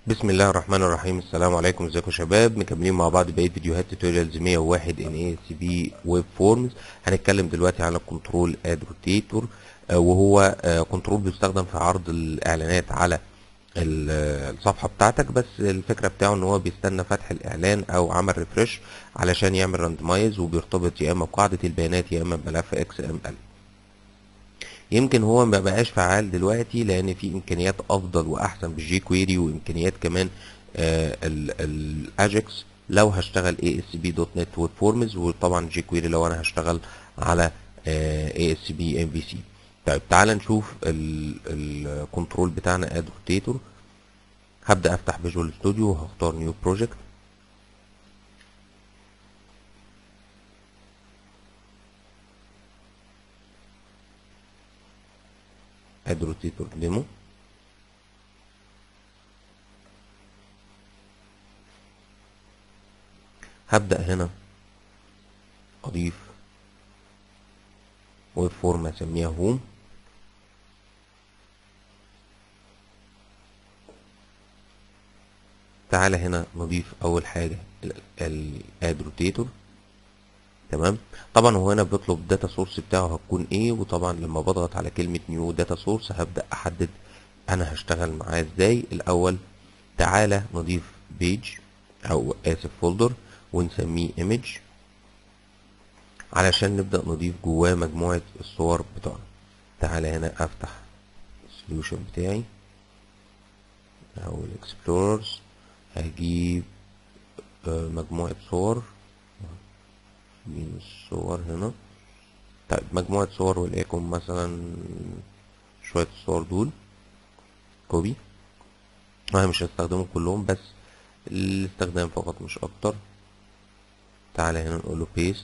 بسم الله الرحمن الرحيم السلام عليكم ازيكم يا شباب مكملين مع بعض بقيه فيديوهات توتوريالز 101 ان اي سي بي ويب فورمز هنتكلم دلوقتي على الكنترول اد روتيتور وهو آه، كنترول بيستخدم في عرض الاعلانات على ال- الصفحه بتاعتك بس الفكره بتاعه ان هو بيستنى فتح الاعلان او عمل ريفرش علشان يعمل راندمايز وبيرتبط يا اما بقاعده البيانات يا اما بملف اكس ام ال يمكن هو ما بقاش فعال دلوقتي لان في امكانيات افضل واحسن بالجي كويري وامكانيات كمان الاجكس لو هشتغل اي اس بي دوت نت ويب فورمز وطبعا جي كويري لو انا هشتغل على اي اس بي ام في سي طيب تعال نشوف الكنترول بتاعنا اد روتيتور هبدا افتح فيجوال ستوديو وهختار نيو بروجكت اد روتيتور ديمو هبدأ هنا أضيف ويب فورم أسميها هوم تعالى هنا نضيف أول حاجة الاد روتيتور تمام طبعا هو هنا بيطلب الداتا سورس بتاعه هتكون ايه وطبعا لما بضغط على كلمة نيو داتا سورس هبدأ احدد انا هشتغل معاه ازاي الاول تعالى نضيف بيج او اسف فولدر ونسميه ايمج علشان نبدأ نضيف جواه مجموعة الصور بتوعنا تعالى هنا افتح السوليوشن بتاعي او الاكسبلوررز هجيب آه، مجموعة صور من الصور هنا طيب مجموعة صور وليكن مثلا شوية الصور دول كوبي انا مش هستخدمهم كلهم بس الاستخدام فقط مش اكتر تعالى هنا نقول له بيست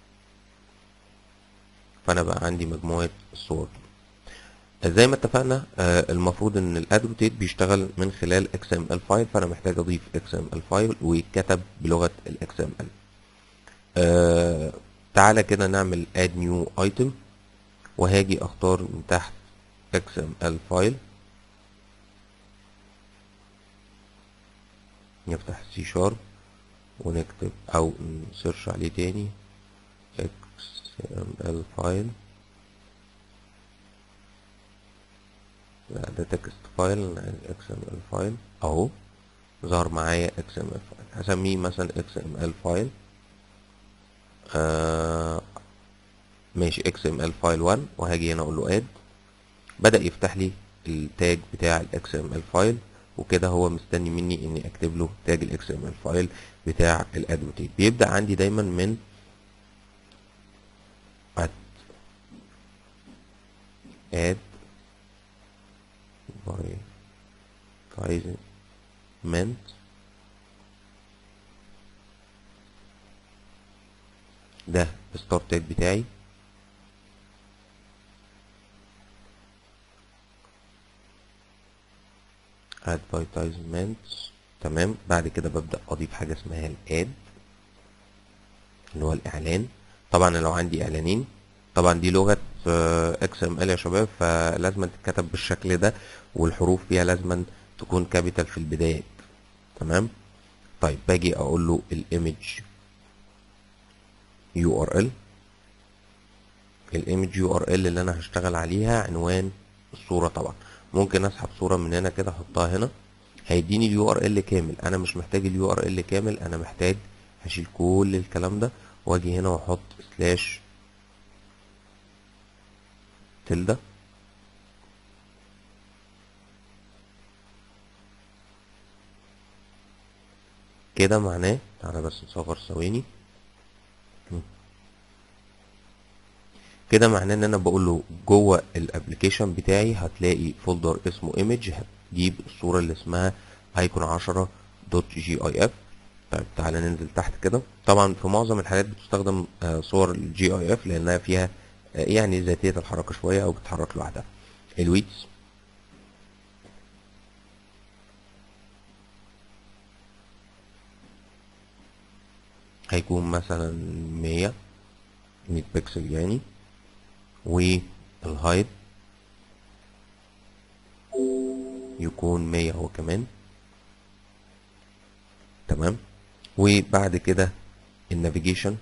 فانا بقى عندي مجموعة الصور دي زي ما اتفقنا آه، المفروض ان الادروتيت بيشتغل من خلال XML فايل فانا محتاج اضيف XML فايل ويتكتب بلغة ال XML آه تعالى كده نعمل add new item وهاجي اختار من تحت XML فايل نفتح سي شارب ونكتب او نسيرش عليه تاني XML فايل لا ده تكست فايل XML فايل اهو ظهر معايا XML فايل هسميه مثلا XML فايل آه ماشي XML فايل 1 وهاجي هنا اقول له اد بدأ يفتح لي التاج بتاع ال XML فايل وكده هو مستني مني اني اكتب له تاج ال XML فايل بتاع الادوتيت بيبدأ عندي دايما من add advertisement ده الستارت تاج بتاعي advertisements تمام بعد كده ببدأ أضيف حاجة اسمها الاد اللي هو الإعلان طبعا لو عندي إعلانين طبعا دي لغة اكس ام ال يا شباب فلازم تتكتب بالشكل ده والحروف فيها لازم تكون كابيتال في البدايات تمام طيب باجي اقول له الايمج يو ار ال الايمج يو ار ال اللي انا هشتغل عليها عنوان الصوره طبعا ممكن اسحب صوره من هنا كده احطها هنا هيديني اليو ار ال كامل انا مش محتاج اليو ار ال كامل انا محتاج هشيل كل الكلام ده واجي هنا واحط سلاش تلده كده معناه تعالى بس نصغر ثواني كده معناه ان انا بقول له جوه الابلكيشن بتاعي هتلاقي فولدر اسمه ايمج هتجيب الصوره اللي اسمها ايكون 10 دوت جي اي اف طيب تعالى ننزل تحت كده طبعا في معظم الحالات بتستخدم آه، صور الجي اي اف لانها فيها آه، يعني ذاتيه الحركه شويه او بتتحرك لوحدها الويتس هيكون مثلا 100 100 بكسل يعني والهايت يكون 100 هو كمان تمام وبعد كده النافيجيشن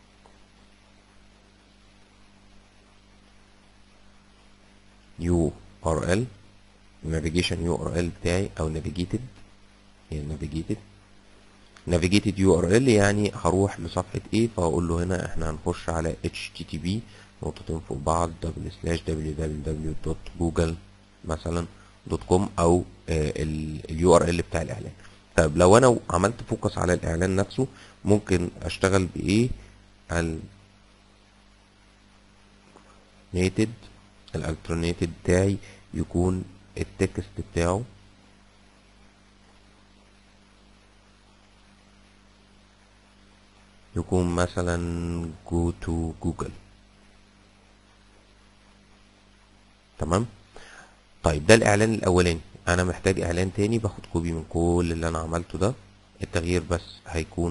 يو ار ال النافيجيشن يو ار ال بتاعي او نافيجيتد هي نافيجيتد نافيجيتد يو ار ال يعني هروح لصفحه ايه فهقول له هنا احنا هنخش على اتش تي تي بي نقطتين فوق بعض دبل سلاش دبليو دبليو دبليو دوت جوجل مثلا دوت كوم او اليو ار ال بتاع الاعلان طيب لو انا عملت فوكس على الاعلان نفسه ممكن اشتغل بايه ال نيتد الالترنيتد بتاعي يكون التكست بتاعه يكون مثلا go to google تمام طيب ده الاعلان الاولاني انا محتاج اعلان تاني باخد كوبي من كل اللي انا عملته ده التغيير بس هيكون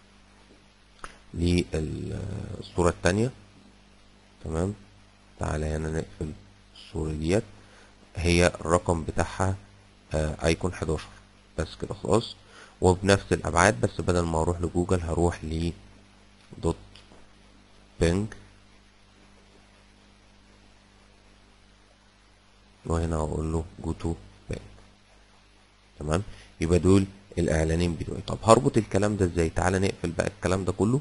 للصورة التانية تمام تعالى هنا نقفل الصورة ديت هي الرقم بتاعها آه ايكون 11 بس كده خلاص وبنفس الابعاد بس بدل ما اروح لجوجل هروح ل دوت بينج وهنا هقول له جو تو بينج تمام يبقى دول الاعلانين بتوعي طب هربط الكلام ده ازاي تعالى نقفل بقى الكلام ده كله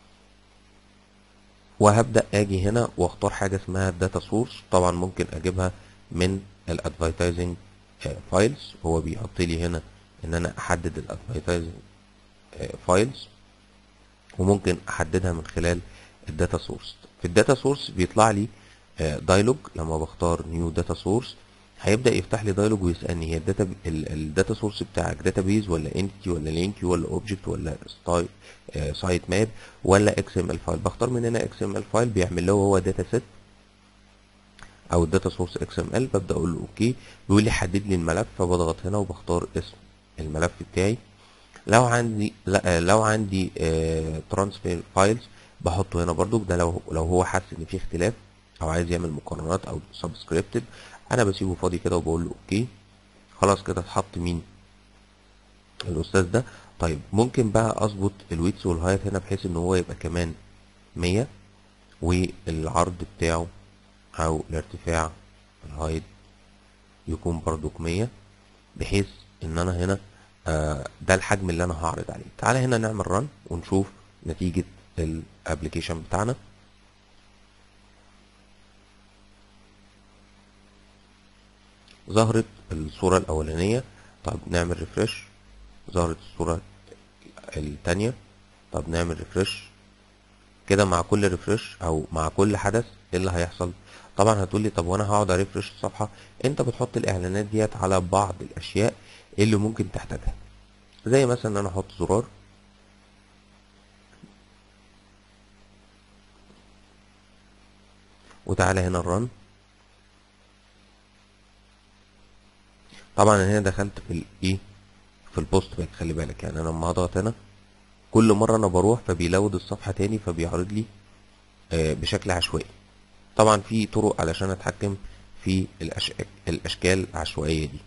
وهبدا اجي هنا واختار حاجه اسمها داتا سورس طبعا ممكن اجيبها من الادفرتايزنج فايلز هو بيحط لي هنا ان انا احدد الادفرتايزنج فايلز وممكن احددها من خلال الداتا سورس في الداتا سورس بيطلع لي دايلوج لما بختار نيو داتا سورس هيبدا يفتح لي دايلوج ويسالني هي الداتا الداتا سورس بتاعك داتا بيز ولا انتيتي ولا لينك ولا اوبجكت ولا سايت ماب ولا اكس ام ال فايل بختار من هنا اكس ام ال فايل بيعمل له هو داتا سيت او الداتا سورس اكس ام ال ببدا اقول له اوكي بيقول لي حدد لي الملف فبضغط هنا وبختار اسم الملف بتاعي لو عندي لا لو عندي ترانسفير فايلز بحطه هنا برضو ده لو لو هو حاسس ان في اختلاف او عايز يعمل مقارنات او سبسكريبتد انا بسيبه فاضي كده وبقول له اوكي خلاص كده اتحط مين الاستاذ ده طيب ممكن بقى اظبط الويتس والهايت هنا بحيث ان هو يبقى كمان 100 والعرض بتاعه او الارتفاع الهايت يكون برضو 100 بحيث ان انا هنا آه ده الحجم اللي انا هعرض عليه تعالى هنا نعمل رن ونشوف نتيجة الابليكيشن بتاعنا ظهرت الصورة الأولانية طب نعمل ريفرش ظهرت الصورة التانية طب نعمل ريفرش كده مع كل ريفرش أو مع كل حدث ايه اللي هيحصل طبعا هتقولي طب وانا هقعد اريفرش الصفحة انت بتحط الاعلانات ديت على بعض الاشياء اللي ممكن تحتاجها زي مثلا ان انا احط زرار وتعالى هنا الرن طبعا انا هنا دخلت في الايه في البوست باك خلي بالك يعني انا لما هضغط هنا كل مره انا بروح فبيلود الصفحه تاني فبيعرض لي آه بشكل عشوائي طبعا في طرق علشان اتحكم في الأشك... الاشكال العشوائيه دي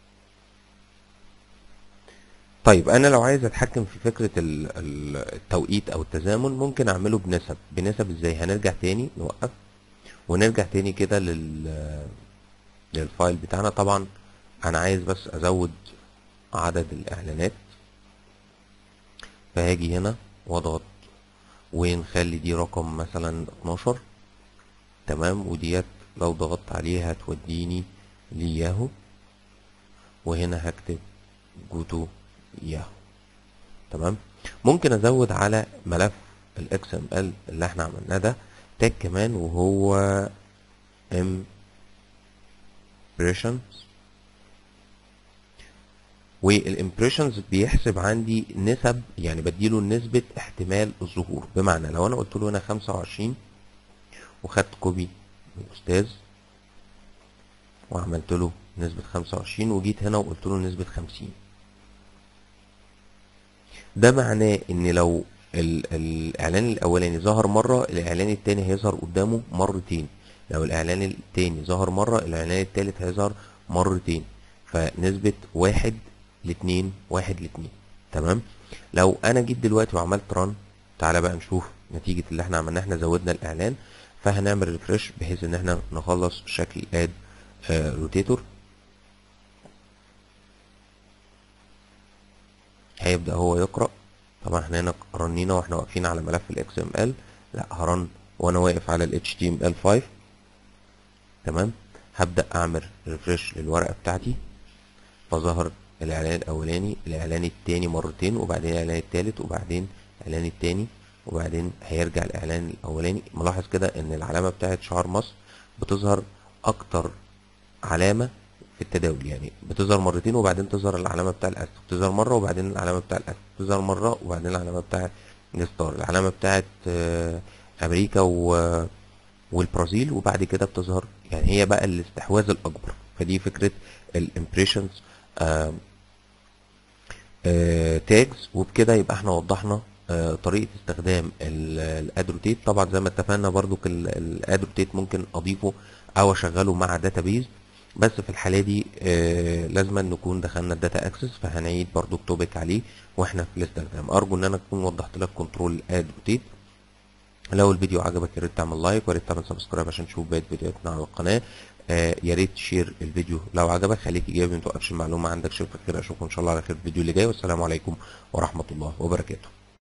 طيب انا لو عايز اتحكم في فكره التوقيت او التزامن ممكن اعمله بنسب بنسب ازاي هنرجع تاني نوقف ونرجع تاني كده لل للفايل بتاعنا طبعا انا عايز بس ازود عدد الاعلانات فهاجي هنا واضغط ونخلي دي رقم مثلا 12 تمام وديت لو ضغطت عليها هتوديني لياهو وهنا هكتب جوتو ياهو تمام ممكن ازود على ملف الاكس ام ال اللي احنا عملناه ده تاج كمان وهو impressions والامبريشنز بيحسب عندي نسب يعني بديله نسبة احتمال الظهور بمعنى لو انا قلت له هنا 25 وخدت كوبي من الاستاذ وعملت له نسبة 25 وجيت هنا وقلت له نسبة 50 ده معناه ان لو ال الاعلان الاولاني ظهر مرة الاعلان التاني هيظهر قدامه مرتين لو الاعلان التاني ظهر مرة الاعلان التالت هيظهر مرتين فنسبة واحد لاتنين واحد لاتنين تمام لو انا جيت دلوقتي وعملت ران تعالى بقى نشوف نتيجة اللي احنا عملناه احنا زودنا الاعلان فهنعمل ريفرش بحيث ان احنا نخلص شكل اد روتيتور هيبدأ هو يقرأ طبعا احنا هنا رنينا واحنا واقفين على ملف ال XML لا هرن وانا واقف على ال HTML5 تمام هبدأ اعمل ريفرش للورقة بتاعتي فظهر الاعلان الاولاني الاعلان التاني مرتين وبعدين الاعلان التالت وبعدين الاعلان التاني وبعدين هيرجع الاعلان الاولاني ملاحظ كده ان العلامة بتاعت شعار مصر بتظهر اكتر علامة في التداول يعني بتظهر مرتين وبعدين تظهر العلامة بتاع الاسد بتظهر مرة وبعدين العلامة بتاع الاسد بتظهر مرة وبعدين العلامة بتاع الستار العلامة بتاعت آه، امريكا و والبرازيل وبعد كده بتظهر يعني هي بقى الاستحواذ الاكبر فدي فكره الامبريشنز تاجز وبكده يبقى احنا وضحنا آه، طريقه استخدام الادروتيت طبعا زي ما اتفقنا برضو الادروتيت ممكن اضيفه او اشغله مع داتابيز بس في الحاله دي آه، لازم نكون دخلنا الداتا اكسس فهنعيد برضو التوبيك عليه واحنا في الاستخدام ارجو ان انا اكون وضحت لك كنترول الادروتيت لو الفيديو عجبك يا ريت تعمل لايك ويا ريت تعمل سبسكرايب عشان تشوف بقيه فيديوهاتنا على القناه آه يا ريت تشير الفيديو لو عجبك خليك ايجابي ما توقفش المعلومه عندك شوف خير اشوفكم ان شاء الله على خير الفيديو اللي جاي والسلام عليكم ورحمه الله وبركاته